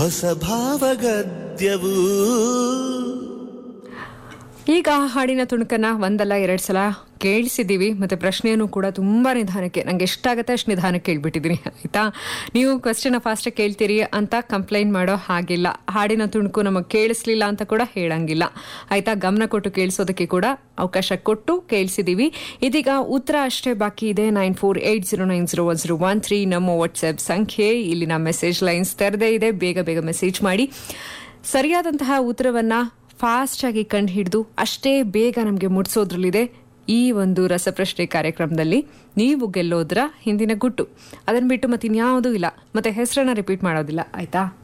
ಹೊಸ ಭಾವಗದ್ಯವು ಈಗ ಹಾಡಿನ ತುಣುಕನ್ನ ಒಂದಲ್ಲ ಎರಡು ಸಲ ಕೇಳಿಸಿದ್ದೀವಿ ಮತ್ತೆ ಪ್ರಶ್ನೆಯನ್ನು ಕೂಡ ತುಂಬಾ ನಿಧಾನಕ್ಕೆ ನಂಗೆ ಎಷ್ಟಾಗತ್ತೆ ಅಷ್ಟು ನಿಧಾನಕ್ಕೆ ಕೇಳ್ಬಿಟ್ಟಿದ್ದೀನಿ ಆಯ್ತಾ ನೀವು ಕ್ವಶನ್ ಫಾಸ್ಟಾಗಿ ಕೇಳ್ತೀರಿ ಅಂತ ಕಂಪ್ಲೇಂಟ್ ಮಾಡೋ ಹಾಗಿಲ್ಲ ಹಾಡಿನ ತುಣುಕು ನಮಗೆ ಕೇಳಿಸ್ಲಿಲ್ಲ ಅಂತ ಕೂಡ ಹೇಳಂಗಿಲ್ಲ ಆಯ್ತಾ ಗಮನ ಕೊಟ್ಟು ಕೇಳಿಸೋದಕ್ಕೆ ಕೂಡ ಅವಕಾಶ ಕೊಟ್ಟು ಕೇಳಿಸಿದ್ದೀವಿ ಇದೀಗ ಉತ್ತರ ಅಷ್ಟೇ ಬಾಕಿ ಇದೆ nine four eight zero nine zero one zero one three ನಮ್ಮ ವಾಟ್ಸ್ಆಪ್ ಸಂಖ್ಯೆ ಇಲ್ಲಿನ ಮೆಸೇಜ್ ಲೈನ್ಸ್ ತೆರೆದೇ ಇದೆ ಬೇಗ ಬೇಗ ಮೆಸೇಜ್ ಮಾಡಿ ಸರಿಯಾದಂತಹ ಉತ್ತರವನ್ನ ಫಾಸ್ಟ್ ಆಗಿ ಕಂಡು ಹಿಡಿದು ಅಷ್ಟೇ ಬೇಗ ನಮಗೆ ಮುಟ್ಸೋದ್ರಲ್ಲಿದೆ ಈ ಒಂದು ರಸಪ್ರಶ್ನೆ ಕಾರ್ಯಕ್ರಮದಲ್ಲಿ ನೀವು ಗೆಲ್ಲೋದ್ರ ಹಿಂದಿನ ಗುಟ್ಟು ಅದನ್ನ ಬಿಟ್ಟು ಮತ್ತೆ ಇನ್ಯಾವುದೂ ಇಲ್ಲ ಮತ್ತೆ ಹೆಸರನ್ನ ರಿಪೀಟ್ ಮಾಡೋದಿಲ್ಲ ಆಯ್ತಾ